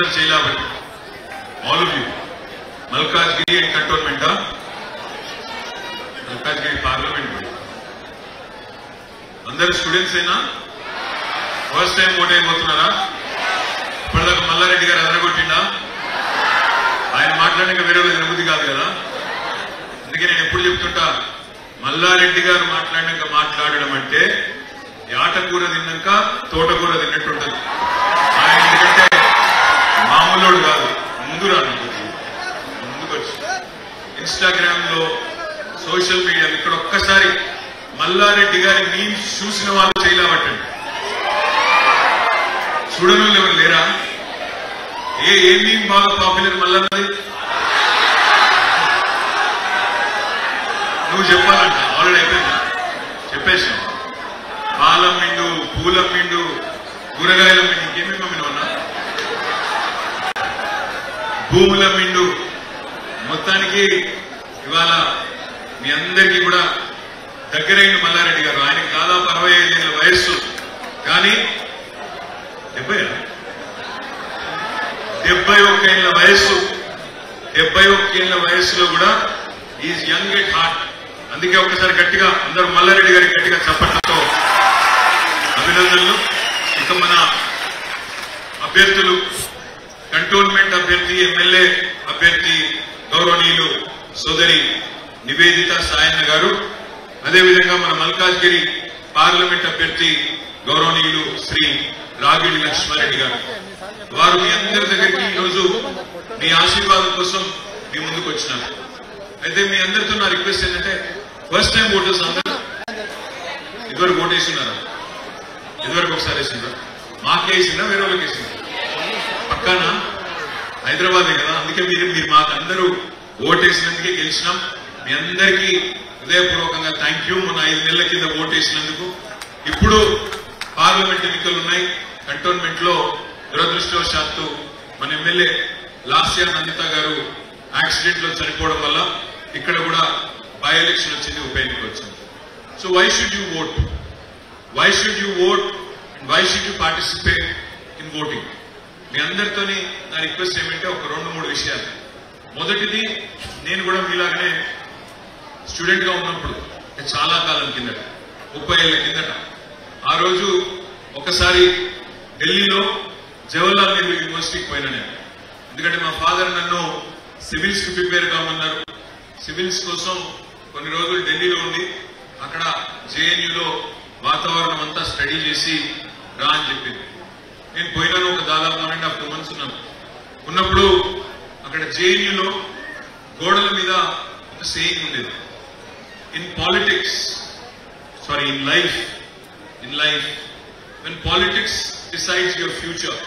అందరు చేయలేబట్టి all of you Malkajgiri and కంటోన్మెంటా మల్కాజ్గిరి పార్లమెంట్ అందరు స్టూడెంట్స్ అయినా ఫస్ట్ టైం ఓట్ అయిపోతున్నారా ఇప్పటిదాకా మల్లారెడ్డి గారు ఎదరగొట్టిండా ఆయన మాట్లాడక వేరే వాళ్ళకి అనుమతి కాదు కదా అందుకే నేను ఎప్పుడు చెప్తుంటా మల్లారెడ్డి గారు మాట్లాడినాక మాట్లాడడం అంటే యాటకూర తిన్నాక తోటకూర తిన్నట్టు ఉంటుంది ఆయన ఎందుకంటే మామూలుడు కాదు ముందు రాను ముందుకు వచ్చి ఇన్స్టాగ్రామ్ లో సోషల్ మీడియా ఇక్కడ ఒక్కసారి మల్లారెడ్డి గారి మీమ్స్ చూసిన వాళ్ళు చేయలేవట్టండి చూడని వాళ్ళు ఎవరు లేరా ఏ ఏ మీమ్ బాగా పాపులర్ మల్లన్నది నువ్వు చెప్పాలంట ఆల్రెడీ అయిపోయింది చెప్పేసి పాలం మిండు పూలం మిండు కూరగాయల మిండు ఇంకేమేమి అమ్మినవన్నా భూముల మిండు మొత్తానికి ఇవాళ మీ అందరికీ కూడా దగ్గరైన మల్లారెడ్డి గారు ఆయనకి దాదాపు అరవై ఐదేళ్ల వయస్సు కానీ డెబ్బై డెబ్బై ఒక్క ఏళ్ల వయస్సు డెబ్బై ఒక్క ఏళ్ల వయస్సులో కూడా ఈజ్ యంగ్ ఎట్ హార్ట్ అందుకే ఒకసారి గట్టిగా అందరూ మల్లారెడ్డి గారికి గట్టిగా చప్పట్లతో అభినందనలు ఇక మన అభ్యర్థులు కంటోన్మెంట్ అభ్యర్థి ఎమ్మెల్యే అభ్యర్థి గౌరవనీయులు సోదరి నివేదిత సాయన్న గారు అదేవిధంగా మన మల్కాజ్గిరి పార్లమెంట్ అభ్యర్థి గౌరవనీయులు శ్రీ రాగిడి లక్ష్మారెడ్డి గారు వారు మీ అందరి దగ్గరికి ఈరోజు మీ ఆశీర్వాదం కోసం మీ ముందుకు వచ్చినారు అయితే మీ అందరితో నా రిక్వెస్ట్ ఏంటంటే ఫస్ట్ టైం ఓటర్స్ అందరూ ఇదివరకు ఓటు వేసినారా ఇదివరకు ఒకసారి వేసిండ్రా మాకే వేసిందా వేరే వాళ్ళకి వేసిందా పక్కాన హైదరాబాదే కదా అందుకే మీరు మీరు మాకు అందరూ ఓటేసినందుకే గెలిచినాం మీ అందరికీ హృదయపూర్వకంగా థ్యాంక్ యూ మొన్న ఐదు నెలల కింద ఓటేసినందుకు ఇప్పుడు పార్లమెంట్ ఎన్నికలు ఉన్నాయి కంటోన్మెంట్ లో దురదృష్టవశాత్తు మన ఎమ్మెల్యే లాస్యా నందిత గారు యాక్సిడెంట్ లో చనిపోవడం వల్ల ఇక్కడ కూడా బై ఎలక్షన్ వచ్చింది ఉప ఎన్నిక వచ్చింది so why should you vote why should you vote why should you participate in voting మీ అందరితోని నా రిక్వెస్ట్ ఏమంటే ఒక రెండు మూడు విషయాలు మొదటిది నేను కూడా మీలాగనే స్టూడెంట్ గా ఉన్నప్పుడు అంటే చాలా కాలం కిందట ముప్పై ఏళ్ల కిందట ఆ రోజు ఒకసారి ఢిల్లీలో జవహర్లాల్ నెహ్రూ యూనివర్సిటీకి పోయినా నేను ఎందుకంటే మా ఫాదర్ నన్ను సివిల్స్ కి ప్రిపేర్ కామన్నారు సివిల్స్ కోసం కొన్ని రోజులు ఢిల్లీలో ఉండి అక్కడ జేఎన్యూలో వాతావరణం అంతా స్టడీ చేసి రా అని చెప్పింది నేను పోయినాను ఒక దాదాపు one and half two months ఉన్నాను ఉన్నప్పుడు అక్కడ జేఎన్యూలో గోడల మీద ఒక సేయింగ్ ఉండేది in politics sorry in life in life when politics decides your future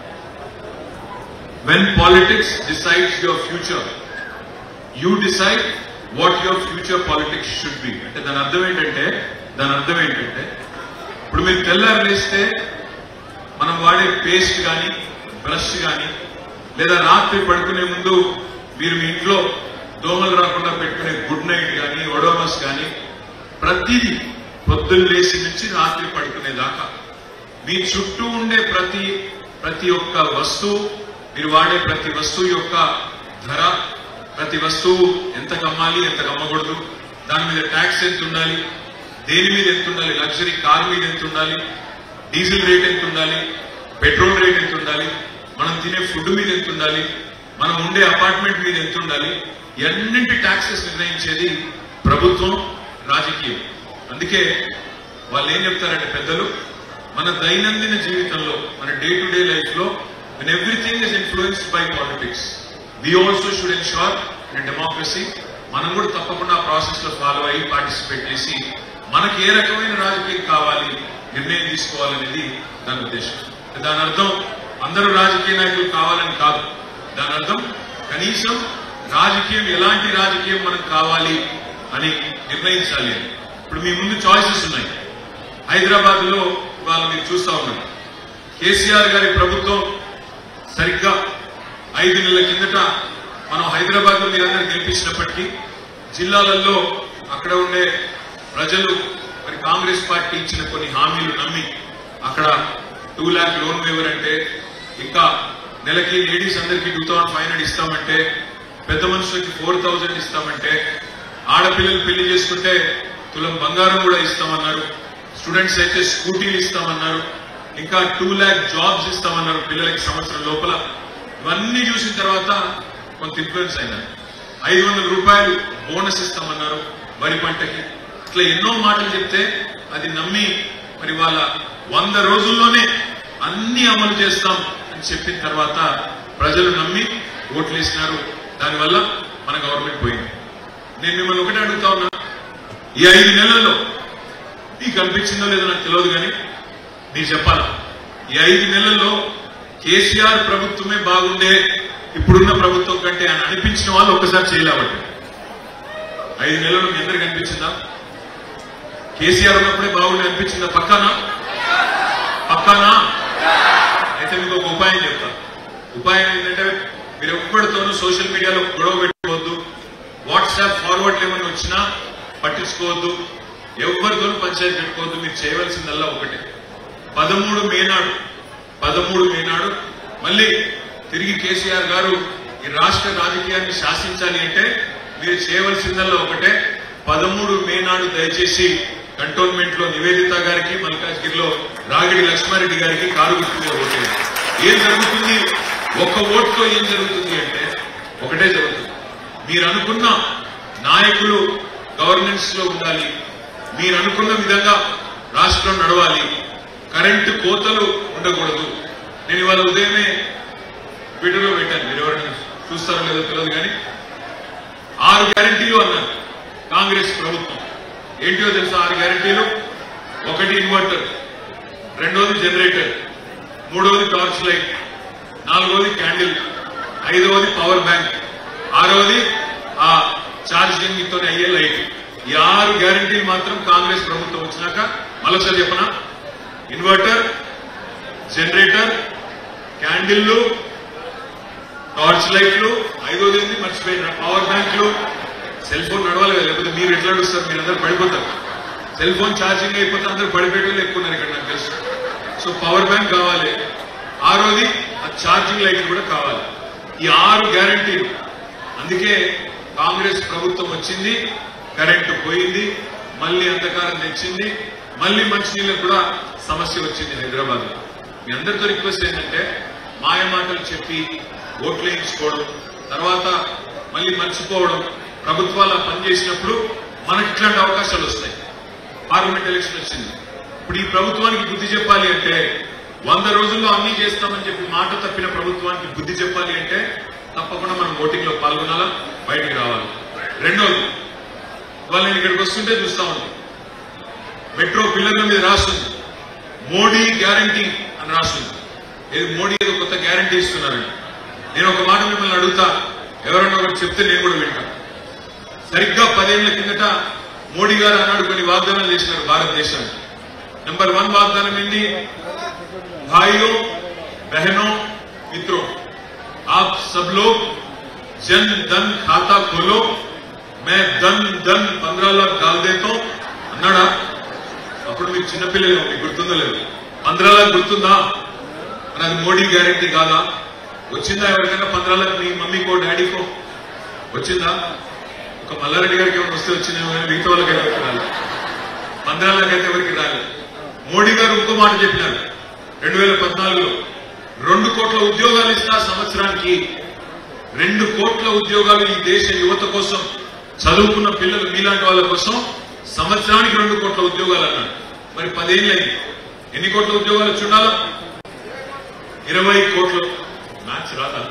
when politics decides your future you decide what your future politics should be అంటే దాని అర్థం ఏంటంటే దాని అర్థం ఏంటంటే ఇప్పుడు మీరు తెల్లారు లేస్తే మనం వాడే పేస్ట్ కానీ బ్రష్ కానీ లేదా రాత్రి పడుకునే ముందు మీరు మీ ఇంట్లో దోమలు రాకుండా పెట్టుకునే గుడ్ నైట్ కానీ ఒడోమస్ కానీ ప్రతిదీ పొద్దున్న లేచి నుంచి రాత్రి పడుకునే దాకా మీ చుట్టూ ఉండే ప్రతి ప్రతి ఒక్క వస్తువు మీరు వాడే ప్రతి వస్తువు యొక్క ధర ప్రతి వస్తువు ఎంత కమ్మాలి ఎంత కమ్మకూడదు దాని మీద ట్యాక్స్ ఎంత ఉండాలి దేని మీద ఎంత ఉండాలి లగ్జరీ కార్ మీద ఎంత ఉండాలి డీజిల్ రేట్ ఎంత ఉండాలి పెట్రోల్ రేట్ ఎంత ఉండాలి మనం తినే ఫుడ్ మీద ఎంత ఉండాలి మనం ఉండే అపార్ట్మెంట్ మీద ఎంత ఉండాలి ఎన్నింటి ట్యాక్సెస్ నిర్ణయించేది ప్రభుత్వం రాజకీయం అందుకే వాళ్ళు ఏం చెప్తారంటే పెద్దలు మన దైనందిన జీవితంలో మన డే టు డే లైఫ్ లో when everything is influenced by politics we also should ensure in democracy మనం కూడా తప్పకుండా ఆ ప్రాసెస్ లో ఫాలో అయ్యి పార్టిసిపేట్ చేసి మనకి ఏ రకమైన రాజకీయం కావాలి నిర్ణయం తీసుకోవాలనేది దాని ఉద్దేశం దాని అర్థం అందరూ రాజకీయ నాయకులు కావాలని కాదు దాని అర్థం కనీసం రాజకీయం ఎలాంటి రాజకీయం మనకు కావాలి అని నిర్ణయించాలి అని ఇప్పుడు మీ ముందు చాయిసెస్ ఉన్నాయి హైదరాబాద్ లో ఇవాళ మీరు చూస్తా ఉన్నారు కేసీఆర్ గారి ప్రభుత్వం సరిగ్గా ఐదు నెలల కిందట మనం హైదరాబాద్ లో మీరందరూ గెలిపించినప్పటికీ జిల్లాలలో అక్కడ ఉండే ప్రజలు మరి కాంగ్రెస్ పార్టీ ఇచ్చిన కొన్ని హామీలు నమ్మి అక్కడ టూ ల్యాక్ లోన్ వేవర్ అంటే ఇంకా నెలకి లేడీస్ అందరికి టూ థౌసండ్ ఫైవ్ హండ్రెడ్ ఇస్తామంటే పెద్ద మనుషులకి ఫోర్ థౌజండ్ ఇస్తామంటే ఆడపిల్లలు పెళ్లి చేసుకుంటే తులం బంగారం కూడా ఇస్తామన్నారు స్టూడెంట్స్ అయితే స్కూటీలు ఇస్తామన్నారు ఇంకా టూ ల్యాక్ జాబ్స్ ఇస్తామన్నారు పిల్లలకి సంవత్సరం లోపల ఇవన్నీ చూసిన తర్వాత కొంత ఇన్ఫ్లుయెన్స్ అయినారు ఐదు వందల రూపాయలు బోనస్ ఇస్తామన్నారు వరి పంటకి ఇట్లా ఎన్నో మాటలు చెప్తే అది నమ్మి మరి వాళ్ళ వంద రోజుల్లోనే అన్ని అమలు చేస్తాం అని చెప్పిన తర్వాత ప్రజలు నమ్మి ఓట్లు వేసినారు దానివల్ల మన గవర్నమెంట్ పోయింది నేను మిమ్మల్ని ఒకటే అడుగుతా ఉన్నా ఈ ఐదు నెలల్లో మీకు అనిపించిందో లేదో నాకు తెలియదు కానీ మీరు చెప్పాలా ఈ ఐదు నెలల్లో కేసీఆర్ ప్రభుత్వమే బాగుండే ఇప్పుడున్న ప్రభుత్వం కంటే అని అనిపించిన వాళ్ళు ఒక్కసారి చేయలేబట్టి ఐదు నెలలు మీ అందరికి అనిపించిందా కేసీఆర్ ఉన్నప్పుడే బాగుండే అనిపించిందా పక్కానా పక్కానా అయితే మీకు ఒక ఉపాయం చెప్తా ఉపాయం ఏంటంటే మీరు ఎప్పటితోనూ సోషల్ మీడియాలో గొడవ పెట్టుకోవద్దు వాట్సాప్ ఫార్వర్డ్ ఏమైనా వచ్చినా పట్టించుకోవద్దు ఎవరితోనూ పంచాయతీ పెట్టుకోవద్దు మీరు చేయవలసిందల్లా ఒకటే పదమూడు మే నాడు పదమూడు మే నాడు మళ్ళీ తిరిగి కేసీఆర్ గారు ఈ రాష్ట్ర రాజకీయాన్ని శాసించాలి అంటే మీరు చేయవలసిందల్లా ఒకటే పదమూడు మే నాడు దయచేసి కంటోన్మెంట్ లో నివేదిత గారికి మల్కాజ్గిరిలో రాగిడి లక్ష్మారెడ్డి గారికి కారు గుర్తుంది ఓటేయండి ఏం జరుగుతుంది ఒక్క ఓటుతో ఏం జరుగుతుంది అంటే ఒకటే జరుగుతుంది మీరు అనుకున్న నాయకులు గవర్నెన్స్ లో ఉండాలి మీరు అనుకున్న విధంగా రాష్ట్రం నడవాలి కరెంటు కోతలు ఉండకూడదు నేను ఇవాళ ఉదయమే ట్విట్టర్లో పెట్టాను మీరు ఎవరైనా చూస్తారో లేదో తెలియదు కానీ ఆరు గ్యారంటీలు అన్నారు కాంగ్రెస్ ప్రభుత్వం ఏంటివో తెలుసా ఆరు గ్యారంటీలు ఒకటి ఇన్వర్టర్ రెండోది జనరేటర్ మూడవది టార్చ్ లైట్ నాలుగవది క్యాండిల్ ఐదవది పవర్ బ్యాంక్ ఆరవది ఆ ఛార్జింగ్ తోనే అయ్యే లైట్ ఈ ఆరు గ్యారంటీలు మాత్రం కాంగ్రెస్ ప్రభుత్వం వచ్చినాక మళ్ళొకసారి చెప్పనా ఇన్వర్టర్ జనరేటర్ క్యాండిల్లు టార్చ్ లైట్లు ఐదోది ఏంది మర్చిపోయిన పవర్ బ్యాంక్లు సెల్ ఫోన్ నడవాలి కదా లేకపోతే మీరు ఎట్లా నడుస్తారు మీరు అందరు పడిపోతారు సెల్ ఫోన్ ఛార్జింగ్ అయిపోతే అందరు పడిపోయేటోళ్ళు ఎక్కువ ఉన్నారు ఇక్కడ నాకు తెలుసు సో పవర్ బ్యాంక్ కావాలి ఆరోది ఆ ఛార్జింగ్ లైట్ కూడా కావాలి ఈ ఆరు గ్యారంటీలు అందుకే కాంగ్రెస్ ప్రభుత్వం వచ్చింది కరెంటు పోయింది మళ్ళీ అంధకారం తెచ్చింది మళ్ళీ మంచినీళ్ళకు కూడా సమస్య వచ్చింది హైదరాబాద్ లో మీ అందరితో రిక్వెస్ట్ ఏంటంటే మాయ మాటలు చెప్పి ఓట్లు వేయించుకోవడం తర్వాత మళ్ళీ మర్చిపోవడం ప్రభుత్వాలు పనిచేసినప్పుడు మనకి ఇట్లాంటి అవకాశాలు వస్తాయి పార్లమెంట్ ఎలక్షన్ వచ్చింది ఇప్పుడు ఈ ప్రభుత్వానికి బుద్ధి చెప్పాలి అంటే వంద రోజుల్లో అన్ని చేస్తామని చెప్పి మాట తప్పిన ప్రభుత్వానికి బుద్ధి చెప్పాలి అంటే తప్పకుండా మనం ఓటింగ్ లో పాల్గొనాలా బయటికి రావాలి రెండోది ఇవాళ నేను ఇక్కడికి వస్తుంటే చూస్తా ఉంది మెట్రో పిల్లర్ల మీద రాస్తుంది మోడీ గ్యారంటీ అని రాస్తుంది ఏది మోడీ ఏదో కొత్త గ్యారంటీ ఇస్తున్నారని నేను ఒక మాట మిమ్మల్ని అడుగుతా ఎవరన్నా ఒకటి చెప్తే నేను కూడా వింటా సరిగ్గా పదేళ్ల కిందట మోడీ గారు అన్నాడు కొన్ని వాగ్దానాలు చేసినారు భారతదేశానికి నెంబర్ వన్ వాగ్దానం ఏంటి भाइयों बहनों मित्रों आप सब लोग जन धन खाता खोलो मैं धन धन पंद्रह लाख डाल देता हूं అన్నాడా అప్పుడు మీకు చిన్నపిల్లలు మీకు గుర్తుందో లేదు పంద్రా లాక్ గుర్తుందా మరి అది మోడీ గ్యారెంటీ కాదా వచ్చిందా ఎవరికైనా పంద్రా లాక్ మీ మమ్మీకో డాడీకో వచ్చిందా ఒక మల్లారెడ్డి గారికి ఏమైనా వస్తే వచ్చిందేమో కానీ మిగతా వాళ్ళకి ఎవరికి రాలేదు పంద్రా లాక్ అయితే ఎవరికి రాలేదు మోడీ గారు ఇంకో మాట చెప్పినారు రెండు వేల పద్నాలుగులో రెండు కోట్ల ఉద్యోగాలు ఇస్తా సంవత్సరానికి రెండు కోట్ల ఉద్యోగాలు ఈ దేశ యువత కోసం చదువుకున్న పిల్లలు మీలాంటి వాళ్ళ కోసం సంవత్సరానికి రెండు కోట్ల ఉద్యోగాలు అన్నాడు మరి పదేళ్ళైంది ఎన్ని కోట్ల ఉద్యోగాలు వచ్చి ఉండాలా ఇరవై కోట్లు మ్యాథ్స్ రాదా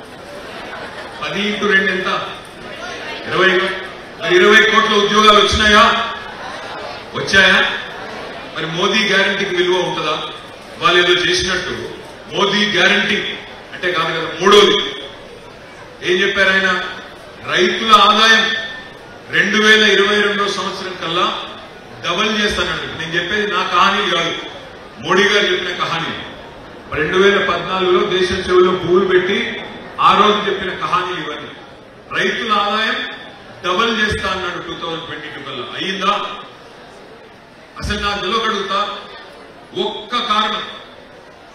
పది ఇంటూ రెండు ఎంత ఇరవై మరి ఇరవై కోట్ల ఉద్యోగాలు వచ్చినాయా వచ్చాయా మరి మోదీ గ్యారంటీకి విలువ ఉంటుందా వాళ్ళు ఏదో చేసినట్టు మోదీ గ్యారంటీ అంటే కాదు కదా మూడోది ఏం చెప్పారు ఆయన రైతుల ఆదాయం రెండు వేల ఇరవై రెండో సంవత్సరం కల్లా డబల్ చేస్తానండి నేను చెప్పేది నా కహానీ కాదు మోడీ గారు చెప్పిన కహానీ రెండు వేల పద్నాలుగులో దేశం చెవులో పువ్వులు పెట్టి ఆ రోజు చెప్పిన కహానీలు ఇవన్నీ రైతుల ఆదాయం డబల్ చేస్తా అన్నాడు టూ థౌజండ్ ట్వంటీ టూ కల్లా అయ్యిందా అసలు నాకు తెలియకడుగుతా ఒక్క కారణం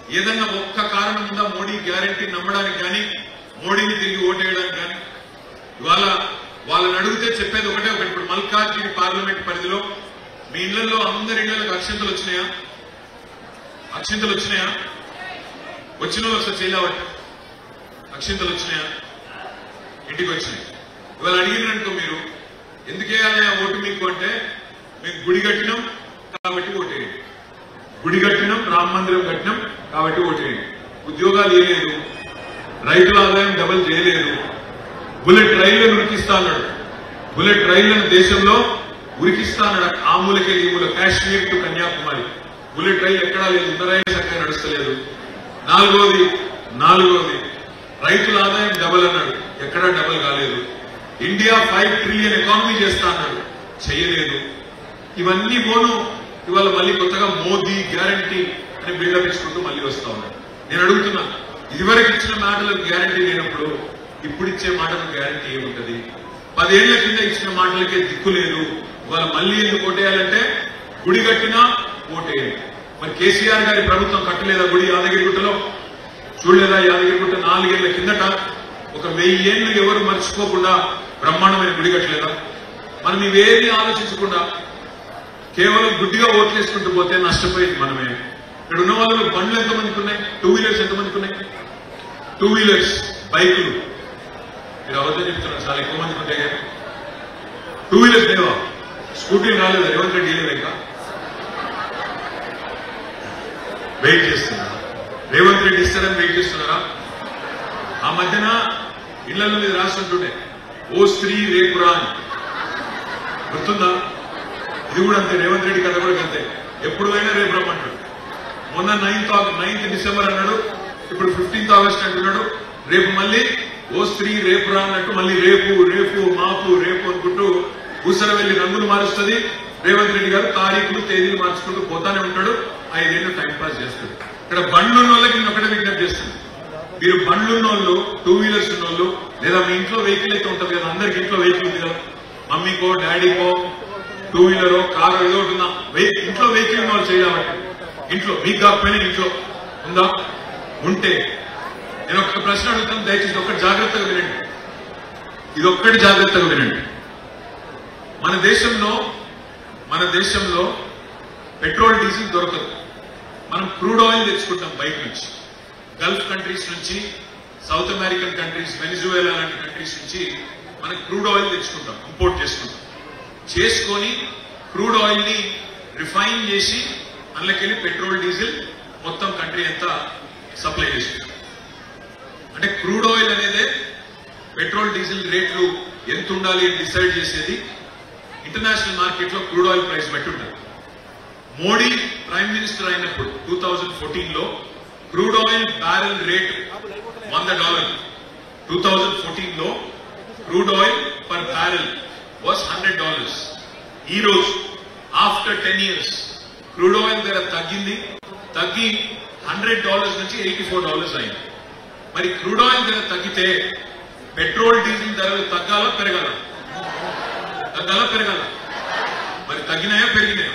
ఏదన్నా ఒక్క కారణం ఉందా మోడీ గ్యారంటీ నమ్మడానికి కానీ మోడీని తిరిగి ఓటేయడానికి కానీ ఇవాళ వాళ్ళని అడిగితే చెప్పేది ఒకటే ఒకటి ఇప్పుడు మల్కాజ్గిరి పార్లమెంట్ పరిధిలో మీ ఇళ్లలో అందరి ఇళ్లకు అక్షంతలు వచ్చినాయా అక్షింతలు వచ్చినాయా వచ్చిన వాళ్ళు ఒకసారి చేయలేవట అక్షింతలు వచ్చినాయా ఇంటికి వచ్చినాయి ఇవాళ అడిగిననుకో మీరు ఎందుకేయాలి ఆ ఓటు మీకు అంటే మేము గుడి కట్టినాం కాబట్టి ఓటేయండి గుడి కట్టినాం రామ మందిరం కట్టినాం కాబట్టి ఓటేయండి ఉద్యోగాలు ఇవ్వలేదు రైతుల ఆదాయం డబల్ చేయలేదు బుల్లెట్ రైళ్లను ఉరికిస్తా అన్నాడు బుల్లెట్ రైళ్లను దేశంలో ఉరికిస్తా అన్నాడు ఆ మూలకే ఈ మూల కాశ్మీర్ టు కన్యాకుమారి బుల్లెట్ రైలు ఎక్కడా లేదు ఉన్న రైలు చక్కగా నడుస్తలేదు నాలుగోది నాలుగోది రైతుల ఆదాయం డబల్ అన్నాడు ఎక్కడా డబల్ కాలేదు ఇండియా ఫైవ్ ట్రిలియన్ ఎకానమీ చేస్తా అన్నాడు చేయలేదు ఇవన్నీ పోను ఇవాళ మళ్ళీ కొత్తగా మోదీ గ్యారంటీ అని బిల్డప్ ఇచ్చుకుంటూ మళ్ళీ వస్తా ఉన్నాడు నేను అడుగుతున్నా ఇదివరకు ఇచ్చిన మాటలకు గ్యారంటీ లేనప్పుడు ఇప్పుడు ఇచ్చే మాటలకు గ్యారంటీ ఏముంటది పదేళ్ల కింద ఇచ్చిన మాటలకే దిక్కు లేదు ఇవాళ మళ్ళీ ఎందుకు ఓటేయాలంటే గుడి కట్టినా ఓటేయండి మరి కేసీఆర్ గారి ప్రభుత్వం కట్టలేదా గుడి యాదగిరిగుట్టలో చూడలేదా యాదగిరిగుట్ట నాలుగేళ్ల కిందట ఒక వెయ్యి ఏళ్ళు ఎవరు మర్చిపోకుండా బ్రహ్మాండమైన గుడి కట్టలేదా మనం ఇవేమీ ఆలోచించకుండా కేవలం గుడ్డిగా ఓట్లేసుకుంటూ పోతే నష్టపోయింది మనమే ఇక్కడ ఉన్న వాళ్ళు బండ్లు ఎంతమందికి ఉన్నాయి టూ వీలర్స్ ఎంతమందికి ఉన్నాయి టూ వీలర్స్ బైకులు మీరు అబద్ధం చెప్తున్నారు చాలా ఎక్కువ మందికి ఉంటాయి కదా టూ వీలర్స్ లేవా స్కూటీలు రాలేదు రేవంత్ రెడ్డి లేవు ఇంకా వెయిట్ చేస్తున్నారా రేవంత్ రెడ్డి ఇస్తారని వెయిట్ చేస్తున్నారా ఆ మధ్యన ఇళ్ల మీద రాస్తుంటుండే ఓ స్త్రీ రేపురా అని గుర్తుందా ఇది కూడా అంతే రేవంత్ రెడ్డి కథ కూడా అంతే ఎప్పుడు అయినా రేపు రమ్మంటాడు మొన్న నైన్త్ నైన్త్ డిసెంబర్ అన్నాడు ఇప్పుడు ఫిఫ్టీన్త్ ఆగస్ట్ అంటున్నాడు రేపు మళ్ళీ ఓ స్త్రీ రేపు రా అన్నట్టు మళ్ళీ రేపు రేపు మాపు రేపు అనుకుంటూ ఊసర వెళ్లి రంగులు మారుస్తుంది రేవంత్ రెడ్డి గారు తారీఖులు తేదీలు మార్చుకుంటూ పోతానే ఉంటాడు ఐదేళ్లు టైం పాస్ చేస్తాడు ఇక్కడ బండ్లు ఉన్న వాళ్ళకి నేను ఒకటే విజ్ఞప్తి చేస్తుంది మీరు బండ్లు ఉన్న వాళ్ళు టూ వీలర్స్ ఉన్న వాళ్ళు లేదా మీ ఇంట్లో వెహికల్ అయితే ఉంటుంది కదా అందరికి ఇంట్లో వెహికల్ ఉంది కదా మమ్మీకో డాడీకో టూ వీలరో కారు ఏదో ఒకటి ఉందా వెహి- ఇంట్లో వెహికల్ ఉన్న వాళ్ళు చేయాలంటే ఇంట్లో మీకు కాకపోయినా ఇంట్లో ఉందా ఉంటే నేను ఒక ప్రశ్న అడుగుతాను దయచేసి ఒక్కటి జాగ్రత్తగా వినండి ఇది ఒక్కటి జాగ్రత్తగా వినండి మన దేశంలో మన దేశంలో పెట్రోల్ డీజిల్ దొరకదు మనం క్రూడ్ ఆయిల్ తెచ్చుకుంటాం బయట నుంచి గల్ఫ్ కంట్రీస్ నుంచి సౌత్ అమెరికన్ కంట్రీస్ వెనిజువేలా లాంటి కంట్రీస్ నుంచి మనం క్రూడ్ ఆయిల్ తెచ్చుకుంటాం ఇంపోర్ట్ చేసుకుంటాం చేసుకొని క్రూడ్ ఆయిల్ ని రిఫైన్ చేసి అందులోకెళ్ళి పెట్రోల్ డీజిల్ మొత్తం కంట్రీ అంతా సప్లై చేస్తుంది అంటే క్రూడ్ ఆయిల్ అనేదే పెట్రోల్ డీజిల్ రేట్లు ఎంత ఉండాలి అని డిసైడ్ చేసేది ఇంటర్నేషనల్ మార్కెట్ లో క్రూడ్ ఆయిల్ ప్రైస్ బట్టి ఉంటుంది మోడీ ప్రైమ్ మినిస్టర్ అయినప్పుడు టూ థౌజండ్ ఫోర్టీన్ లో క్రూడ్ ఆయిల్ బ్యారెల్ రేట్ వంద డాలర్ టూ థౌజండ్ ఫోర్టీన్ లో crude oil per barrel was hundred dollars ఈ రోజు after ten years crude oil ధర తగ్గింది తగ్గి హండ్రెడ్ డాలర్స్ నుంచి ఎయిటీ ఫోర్ డాలర్స్ అయింది మరి క్రూడ్ ఆయిల్ ధర తగ్గితే పెట్రోల్ డీజిల్ ధరలు తగ్గాలా పెరగాల తగ్గాలా పెరగాల మరి తగ్గినాయా పెరిగినాయా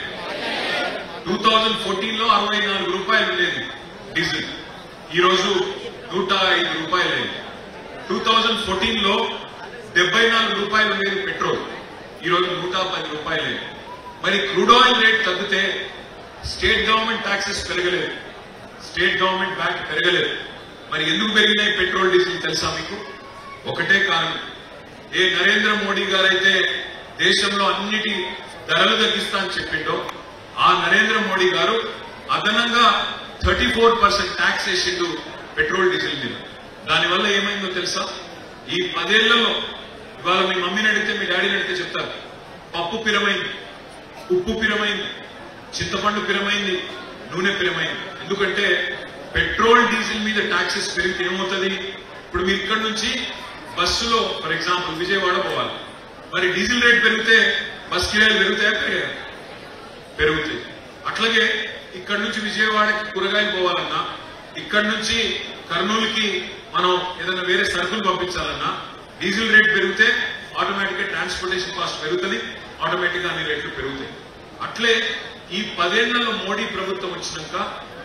టూ థౌజండ్ ఫోర్టీన్ లో అరవై నాలుగు రూపాయలు ఉండేది డీజిల్ ఈ రోజు నూట ఐదు రూపాయలు అయింది టూ థౌజండ్ ఫోర్టీన్ లో డెబ్బై నాలుగు రూపాయలు ఉండేది పెట్రోల్ ఈ రోజు నూట పది రూపాయలు అయింది మరి క్రూడ్ ఆయిల్ రేట్ తగ్గితే స్టేట్ గవర్నమెంట్ ట్యాక్సెస్ పెరగలేదు స్టేట్ గవర్నమెంట్ బ్యాక్ పెరగలేదు మరి ఎందుకు పెరిగినాయి పెట్రోల్ డీజిల్ తెలుసా మీకు ఒకటే కారణం ఏ నరేంద్ర మోడీ గారైతే దేశంలో అన్నిటి ధరలు తగ్గిస్తా అని చెప్పిండో ఆ నరేంద్ర మోడీ గారు అదనంగా థర్టీ ఫోర్ పర్సెంట్ ట్యాక్స్ వేసిండు పెట్రోల్ డీజిల్ మీద దానివల్ల ఏమైందో తెలుసా ఈ పదేళ్లలో ఇవాళ మీ మమ్మీని అడిగితే మీ డాడీని అడిగితే చెప్తారు పప్పు పిరమైంది ఉప్పు పిరమైంది చింతపండు పిరమైంది నూనె పిరమైంది ఎందుకంటే పెట్రోల్ డీజిల్ మీద ట్యాక్సెస్ పెరిగితే ఏమవుతుంది ఇప్పుడు మీరు ఇక్కడ నుంచి బస్సులో ఫర్ ఎగ్జాంపుల్ విజయవాడ పోవాలి మరి డీజిల్ రేట్ పెరిగితే బస్ కిరాయిలు పెరుగుతాయా పెరిగాయా పెరుగుతాయి అట్లాగే ఇక్కడ నుంచి విజయవాడకి కూరగాయలు పోవాలన్నా ఇక్కడ నుంచి కర్నూలుకి మనం ఏదైనా వేరే సరుకులు పంపించాలన్నా డీజిల్ రేట్ పెరిగితే ఆటోమేటిక్ గా ట్రాన్స్పోర్టేషన్ కాస్ట్ పెరుగుతుంది ఆటోమేటిక్ గా అన్ని రేట్లు పెరుగుతాయి అట్లే ఈ పదేళ్లలో మోడీ ప్రభుత్వం వచ్చినాక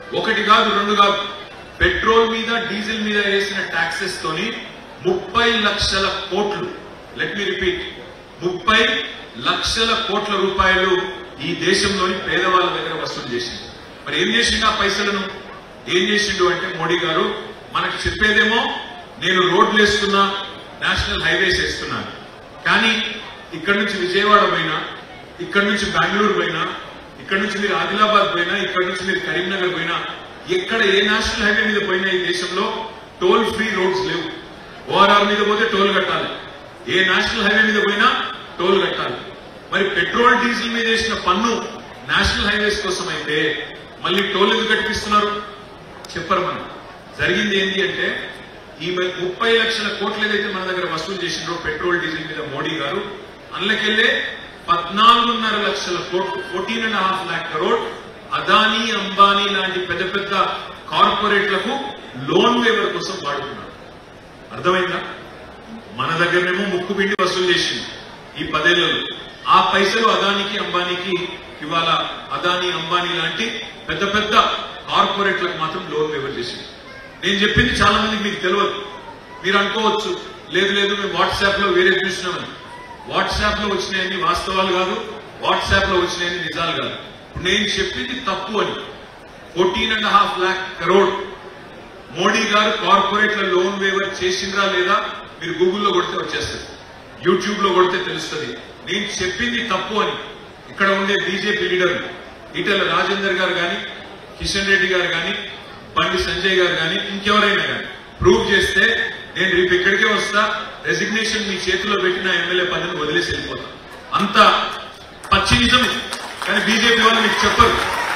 ఒకటి కాదు రెండు కాదు పెట్రోల్ మీద డీజిల్ మీద వేసిన ట్యాక్సెస్ తోని ముప్పై లక్షల కోట్లు లెట్ మీ రిపీట్ ముప్పై లక్షల కోట్ల రూపాయలు ఈ దేశంలోని పేదవాళ్ళ దగ్గర వసూలు చేసింది మరి ఏం చేసిండు ఆ పైసలను ఏం చేసిండు అంటే మోడీ గారు మనకు చెప్పేదేమో నేను రోడ్లు వేస్తున్నా నేషనల్ హైవేస్ వేస్తున్నాను కానీ ఇక్కడ నుంచి విజయవాడ పోయినా ఇక్కడ నుంచి బెంగళూరు పోయినా ఇక్కడ నుంచి మీరు ఆదిలాబాద్ పోయినా ఇక్కడ నుంచి మీరు కరీంనగర్ పోయినా ఎక్కడ ఏ నేషనల్ హైవే మీద పోయినా ఈ దేశంలో టోల్ ఫ్రీ రోడ్స్ లేవు ఓఆర్ఆర్ మీద పోతే టోల్ కట్టాలి ఏ నేషనల్ హైవే మీద పోయినా టోల్ కట్టాలి మరి పెట్రోల్ డీజిల్ మీద వేసిన పన్ను నేషనల్ హైవేస్ కోసం అయితే మళ్ళీ టోల్ ఎందుకు కట్టిస్తున్నారు చెప్పరు మనం జరిగింది ఏంటి అంటే ఈ మ- ముప్పై లక్షల కోట్లు ఏదైతే మన దగ్గర వసూలు చేసిండ్రో పెట్రోల్ డీజిల్ మీద మోడీ గారు అందులోకెళ్ళే పద్నాలుగున్నర లక్షల కోట్లు fourteen and half lakh crore Adani Ambani లాంటి పెద్ద పెద్ద కార్పొరేట్లకు లోన్ వేవర్ కోసం వాడుతున్నారు అర్థమైందా మన దగ్గరనేమో ముక్కు పిండి వసూలు చేసింది ఈ పదేళ్లలో ఆ పైసలు అదానికి అంబానీకి ఇవాళ అదానీ అంబానీ లాంటి పెద్ద పెద్ద కార్పొరేట్లకు మాత్రం లోన్ వేవర్ చేసింది నేను చెప్పింది చాలా మందికి మీకు తెలియదు మీరు అనుకోవచ్చు లేదు లేదు మేము వాట్సాప్ లో వేరే చూసినామని వాట్సాప్ లో వచ్చినాయని వాస్తవాలు కాదు వాట్సాప్ లో వచ్చినాయని నిజాలు కాదు ఇప్పుడు నేను చెప్పింది తప్పు అని fourteen and half lakh crore Modi గారు కార్పొరేట్ల లోన్ వేవర్ చేసిండ్రా లేదా మీరు గూగుల్లో కొడితే వచ్చేస్తుంది యూట్యూబ్ లో కొడితే తెలుస్తుంది నేను చెప్పింది తప్పు అని ఇక్కడ ఉండే బీజేపీ లీడర్ ఈటెల రాజేందర్ గారు కానీ కిషన్ రెడ్డి గారు కానీ బండి సంజయ్ గారు కానీ ఇంకెవరైనా కానీ ప్రూవ్ చేస్తే నేను రేపు ఇక్కడికే వస్తా రెసిగ్నేషన్ మీ చేతిలో పెట్టిన ఎమ్మెల్యే పదవిని వదిలేసి వెళ్ళిపోతా అంత పచ్చి నిజం ఇది. కానీ బీజేపీ వాళ్ళు మీకు చెప్పరు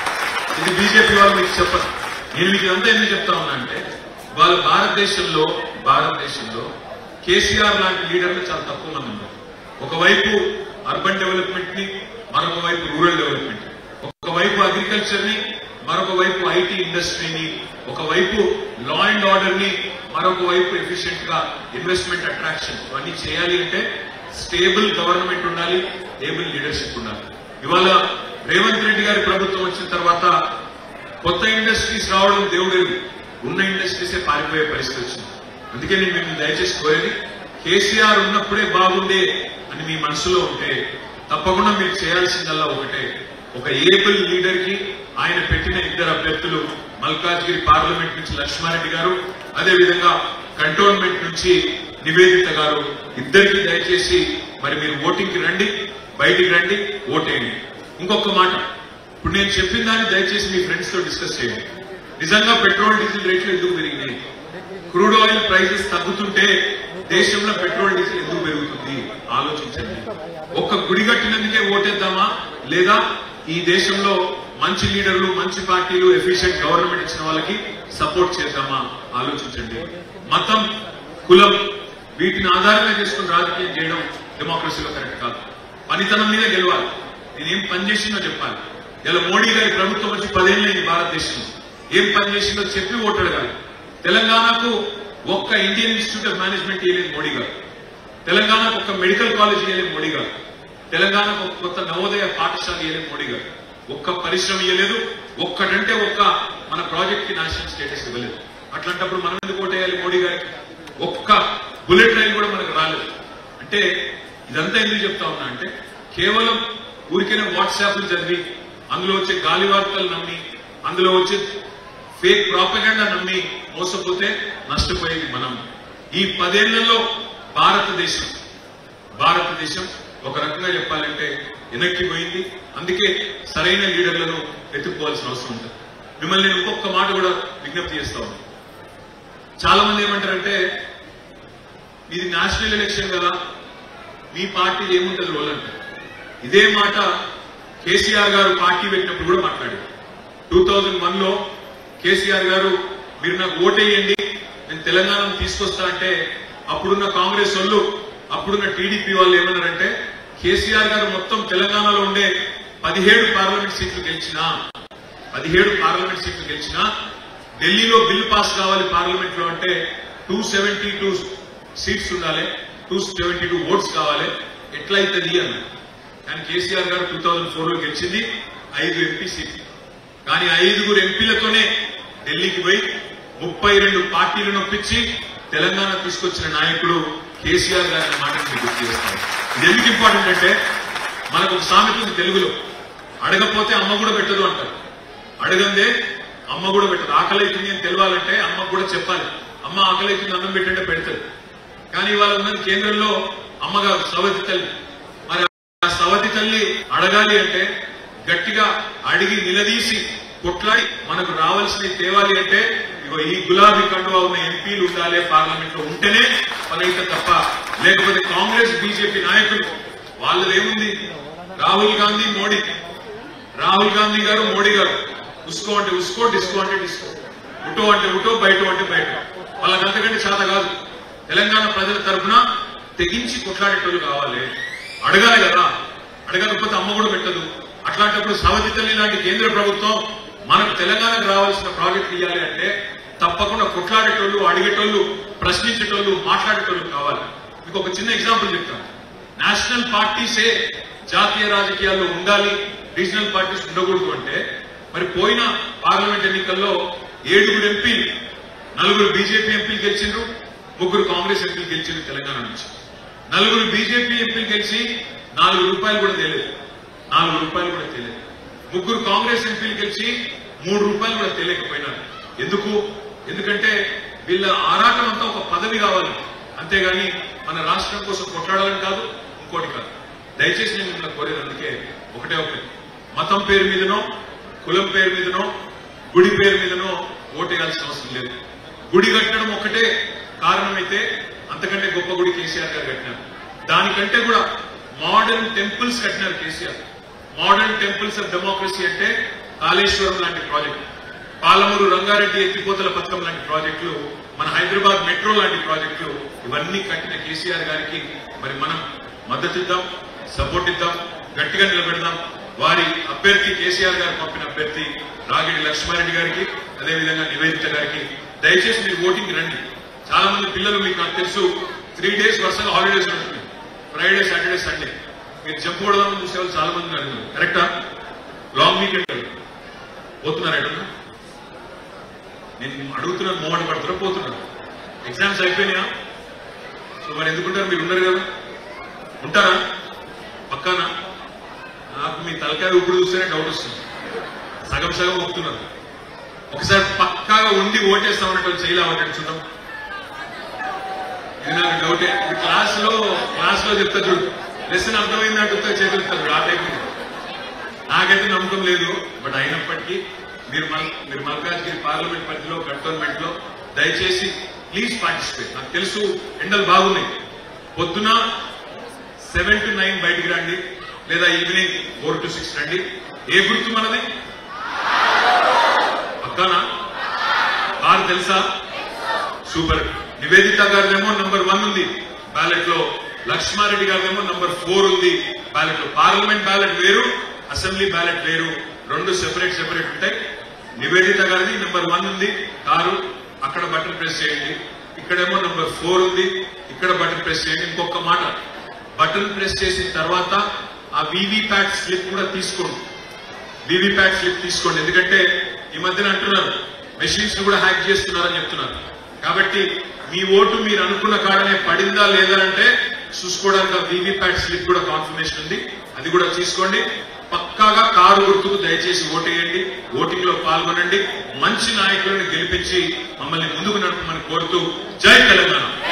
ఇది బీజేపీ వాళ్ళు మీకు చెప్పరు నేను మీకు ఇదంతా ఎందుకు చెప్తా ఉన్నా అంటే వాళ్ళ భారతదేశంలో భారతదేశంలో కేసీఆర్ లాంటి లీడర్లు చాలా తక్కువ మంది ఉన్నారు ఒకవైపు అర్బన్ డెవలప్మెంట్ ని మరొక వైపు రూరల్ డెవలప్మెంట్ ఒకవైపు అగ్రికల్చర్ ని మరొక వైపు ఐటీ ఇండస్ట్రీని ఒకవైపు లా అండ్ ఆర్డర్ ని మరొక వైపు ఎఫిషియెంట్ గా ఇన్వెస్ట్మెంట్ అట్రాక్షన్ ఇవన్నీ చేయాలి అంటే స్టేబుల్ గవర్నమెంట్ ఉండాలి స్టేబుల్ లీడర్షిప్ ఉండాలి ఇవాళ రేవంత్ రెడ్డి గారి ప్రభుత్వం వచ్చిన తర్వాత కొత్త ఇండస్ట్రీస్ రావడం దేవుడు ఉన్న ఇండస్ట్రీసే పారిపోయే పరిస్థితి వచ్చింది అందుకే నేను మిమ్మల్ని దయచేసి కోరేది కేసీఆర్ ఉన్నప్పుడే బాగుండే అని మీ మనసులో ఉంటే తప్పకుండా మీరు చేయాల్సిందల్లా ఒకటే ఒక ఏబుల్ లీడర్ కి ఆయన పెట్టిన ఇద్దరు అభ్యర్థులు మల్కాజ్గిరి పార్లమెంట్ నుంచి లక్ష్మారెడ్డి గారు అదే విధంగా కంటోన్మెంట్ నుంచి నివేదిత గారు ఇద్దరికి దయచేసి మరి మీరు ఓటింగ్ కి రండి బయటికి రండి ఓటేయండి ఇంకొక మాట ఇప్పుడు నేను చెప్పిన దాన్ని దయచేసి మీ ఫ్రెండ్స్ తో డిస్కస్ చేయండి నిజంగా పెట్రోల్ డీజిల్ రేట్లు ఎందుకు పెరిగినాయి క్రూడ్ ఆయిల్ ప్రైసెస్ తగ్గుతుంటే దేశంలో పెట్రోల్ డీజిల్ ఎందుకు పెరుగుతుంది ఆలోచించండి ఒక్క గుడి కట్టినందుకే ఓటేద్దామా లేదా ఈ దేశంలో మంచి లీడర్లు మంచి పార్టీలు ఎఫిషియెంట్ గవర్నమెంట్ ఇచ్చిన వాళ్ళకి సపోర్ట్ చేద్దామా ఆలోచించండి మతం కులం వీటిని ఆధారంగా చేసుకుని రాజకీయం చేయడం డెమోక్రసీలో కరెక్ట్ కాదు పనితనం మీద గెలవాలి నేనేం పని చేసిందో చెప్పాలి ఇలా మోడీ గారి ప్రభుత్వం వచ్చి పదేళ్ళైంది భారతదేశంలో ఏం పని చేసిందో చెప్పి ఓటు అడగాలి తెలంగాణకు ఒక్క ఇండియన్ ఇన్స్టిట్యూట్ ఆఫ్ మేనేజ్మెంట్ ఇవ్వలేదు మోడీ గారు తెలంగాణకు ఒక్క మెడికల్ కాలేజ్ ఇవ్వలేదు మోడీ గారు తెలంగాణకు ఒక కొత్త నవోదయ పాఠశాల ఇవ్వలేదు మోడీ గారు ఒక్క పరిశ్రమ ఇవ్వలేదు ఒక్కటంటే ఒక్క మన ప్రాజెక్ట్ కి నేషనల్ స్టేటస్ ఇవ్వలేదు అట్లాంటప్పుడు మనం ఎందుకు ఓటేయాలి మోడీ గారికి ఒక్క బుల్లెట్ రైలు కూడా మనకు రాలేదు అంటే ఇదంతా ఎందుకు చెప్తా ఉన్నా అంటే కేవలం ఊరికైనా వాట్సాప్లు చదివి అందులో వచ్చే గాలి వార్తలు నమ్మి అందులో వచ్చే ఫేక్ ప్రాపగండా నమ్మి మోసపోతే నష్టపోయేది మనం ఈ పదేళ్లలో భారతదేశం భారతదేశం ఒక రకంగా చెప్పాలంటే వెనక్కి పోయింది అందుకే సరైన లీడర్లను వెతుక్కోవాల్సిన అవసరం ఉంటుంది మిమ్మల్ని నేను ఇంకొక మాట కూడా విజ్ఞప్తి చేస్తా ఉన్నాను చాలా మంది ఏమంటారంటే ఇది నేషనల్ ఎలక్షన్ కదా మీ పార్టీ ఏముంటుంది రోల్ అంటారు ఇదే మాట కేసీఆర్ గారు పార్టీ పెట్టినప్పుడు కూడా మాట్లాడారు టూ థౌజండ్ వన్ లో కేసీఆర్ గారు మీరు నాకు ఓటేయండి నేను తెలంగాణను తీసుకొస్తా అంటే అప్పుడున్న కాంగ్రెస్ వాళ్ళు అప్పుడున్న టీడీపీ వాళ్ళు ఏమన్నారంటే కేసీఆర్ గారు మొత్తం తెలంగాణలో ఉండే పదిహేడు పార్లమెంట్ సీట్లు గెలిచినా పదిహేడు పార్లమెంట్ సీట్లు గెలిచినా ఢిల్లీలో బిల్ పాస్ కావాలి పార్లమెంట్ లో అంటే టూ సెవెంటీ టూ సీట్స్ ఉండాలి టూ సెవెంటీ టూ ఓట్స్ కావాలి ఎట్లయితది అన్నారు కానీ కేసీఆర్ గారు టూ థౌజండ్ ఫోర్ లో గెలిచింది ఐదు ఎంపీ సీట్లు కానీ ఐదుగురు ఎంపీలతోనే ఢిల్లీకి పోయి ముప్పై రెండు పార్టీలను ఒప్పించి తెలంగాణ తీసుకొచ్చిన నాయకుడు కేసీఆర్ గారి మాటను మీకు గుర్తు చేస్తాను ఇది ఎందుకు ఇంపార్టెంట్ అంటే మనకు ఒక సామెత ఉంది తెలుగులో అడగపోతే అమ్మ కూడా పెట్టదు అంటారు అడగందే అమ్మ కూడా పెట్టదు ఆకలి అవుతుంది అని తెలవాలంటే అమ్మకు కూడా చెప్పాలి అమ్మ ఆకలి అవుతుంది అన్నం పెట్టంటే పెడతారు కానీ ఇవాళ ఉన్నది కేంద్రంలో అమ్మగారు సవతి తల్లి మరి ఆ సవతి తల్లి అడగాలి అంటే గట్టిగా అడిగి నిలదీసి కొట్లాడి మనకు రావాల్సినవి తేవాలి అంటే ఇగో ఈ గులాబీ కండువా ఉన్న ఎంపీలు ఉండాలి పార్లమెంట్ లో ఉంటేనే పనైతే తప్ప లేకపోతే కాంగ్రెస్ బీజేపీ నాయకులు వాళ్ళదేముంది రాహుల్ గాంధీ మోడీ రాహుల్ గాంధీ గారు మోడీ గారు ఉస్కో అంటే ఉస్కో డిస్కో అంటే డిస్కో ఉటో అంటే ఉటో బయట అంటే బయట వాళ్ళకి అంతకంటే చేత కాదు తెలంగాణ ప్రజల తరఫున తెగించి కొట్లాడేటోళ్ళు కావాలి అడగాలి కదా అడగకపోతే అమ్మ కూడా పెట్టదు అట్లాంటప్పుడు సవతి తల్లి లాంటి కేంద్ర ప్రభుత్వం మనకు తెలంగాణకు రావాల్సిన ప్రాజెక్టులు ఇవ్వాలి అంటే తప్పకుండా కొట్లాడేటోళ్ళు అడిగేటోళ్ళు ప్రశ్నించేటోళ్ళు మాట్లాడేటోళ్ళు కావాలి మీకు ఒక చిన్న ఎగ్జాంపుల్ చెప్తాను నేషనల్ పార్టీసే జాతీయ రాజకీయాల్లో ఉండాలి రీజనల్ పార్టీస్ ఉండకూడదు అంటే మరి పోయిన పార్లమెంట్ ఎన్నికల్లో ఏడుగురు ఎంపీలు నలుగురు బీజేపీ ఎంపీలు గెలిచిండ్రు ముగ్గురు కాంగ్రెస్ ఎంపీలు గెలిచిండ్రు తెలంగాణ నుంచి నలుగురు బీజేపీ ఎంపీలు గెలిచి నాలుగు రూపాయలు కూడా తెలియదు నాలుగు రూపాయలు కూడా తెలియదు ముగ్గురు కాంగ్రెస్ ఎంపీలు గెలిచి మూడు రూపాయలు కూడా తెలియకపోయినారు ఎందుకు ఎందుకంటే వీళ్ళ ఆరాటం అంతా ఒక పదవి కావాలి అంతేగాని మన రాష్ట్రం కోసం కొట్లాడాలని కాదు ఇంకోటి కాదు దయచేసి నేను మిమ్మల్ని కోరేది అందుకే ఒకటే ఒకటి మతం పేరు మీదనో కులం పేరు మీదనో గుడి పేరు మీదనో ఓటేయాల్సిన అవసరం లేదు గుడి కట్టడం ఒక్కటే కారణమైతే అంతకంటే గొప్ప గుడి కేసీఆర్ గారు కట్టినారు దానికంటే కూడా మోడర్న్ టెంపుల్స్ కట్టినారు KCR modern temples of democracy అంటే కాళేశ్వరం లాంటి ప్రాజెక్ట్ పాలమూరు రంగారెడ్డి ఎత్తిపోతల పథకం లాంటి ప్రాజెక్టులు మన హైదరాబాద్ మెట్రో లాంటి ప్రాజెక్టులు ఇవన్నీ కట్టిన కేసీఆర్ గారికి మరి మనం మద్దతు ఇద్దాం సపోర్ట్ ఇద్దాం గట్టిగా నిలబెడదాం వారి అభ్యర్థి కేసీఆర్ గారు పంపిన అభ్యర్థి రాగిడి లక్ష్మారెడ్డి గారికి అదేవిధంగా నివేదిత గారికి దయచేసి మీరు ఓటింగ్ రండి చాలా మంది పిల్లలు మీకు నాకు తెలుసు త్రీ డేస్ వరుసగా హాలిడేస్ ఉంటుంది ఫ్రైడే సాటర్డే సండే మీరు చెప్పకూడదామని చూసే వాళ్ళు చాలా మంది అడుగుతారు కరెక్టా లాంగ్ వీకెండ్ పోతున్నారు ఎక్కడ నేను అడుగుతున్నాను మోమాట పడుతున్నా పోతున్నాను ఎగ్జామ్స్ అయిపోయినాయా సో మరి ఎందుకుంటారు మీరు ఉన్నారు కదా ఉంటారా పక్కానా నాకు మీ తలకాయ ఇప్పుడు చూస్తేనే డౌట్ వస్తుంది సగం సగం ఒప్పుతున్నారు ఒకసారి పక్కాగా ఉండి ఓటేస్తామన్నట్టు చేయలేమన్నట్టు చూద్దాం ఇది నాకు డౌటే ఇది క్లాస్ లో క్లాస్ లో చెప్తా చూడు లెసన్ అర్థమైంది అంటుంటే చేతులుతాడు ఆ టైప్ ఇది. నాకైతే నమ్మకం లేదు బట్ అయినప్పటికీ మీరు మల్ మీరు మల్కాజ్గిరి పార్లమెంట్ పరిధిలో కంటోన్మెంట్ లో దయచేసి ప్లీజ్ పార్టిసిపేట్ నాకు తెలుసు ఎండలు బాగున్నాయి పొద్దున సెవెన్ టు నైన్ బయటికి రండి లేదా ఈవినింగ్ ఫోర్ టు సిక్స్ రండి ఏ గుర్తు మనది పక్కానా కారు తెలుసా సూపర్ నివేదిత గారిదేమో నంబర్ వన్ ఉంది బ్యాలెట్ లో లక్ష్మారెడ్డి గారిదేమో నంబర్ ఫోర్ ఉంది బ్యాలెట్ లో పార్లమెంట్ బ్యాలెట్ వేరు అసెంబ్లీ బ్యాలెట్ వేరు రెండు సెపరేట్ సెపరేట్ ఉంటాయి నివేదిత గారిది నంబర్ వన్ ఉంది కారు అక్కడ బటన్ ప్రెస్ చేయండి ఇక్కడేమో నంబర్ ఫోర్ ఉంది ఇక్కడ బటన్ ప్రెస్ చేయండి ఇంకొక మాట బటన్ ప్రెస్ చేసిన తర్వాత ఆ వీవీప్యాట్ స్లిప్ కూడా తీసుకోండి వీవీప్యాట్ స్లిప్ తీసుకోండి ఎందుకంటే ఈ మధ్యన అంటున్నారు మెషిన్స్ కూడా హ్యాక్ చేస్తున్నారని చెప్తున్నారు కాబట్టి మీ ఓటు మీరు అనుకున్న కాడనే పడిందా లేదా అంటే చూసుకోవడానికి ఆ వీవీప్యాట్ స్లిప్ కూడా కాన్ఫర్మేషన్ ఉంది అది కూడా తీసుకోండి పక్కాగా కారు గుర్తుకు దయచేసి ఓటేయండి ఓటింగ్ లో పాల్గొనండి మంచి నాయకులను గెలిపించి మమ్మల్ని ముందుకు నడపమని కోరుతూ జై తెలంగాణ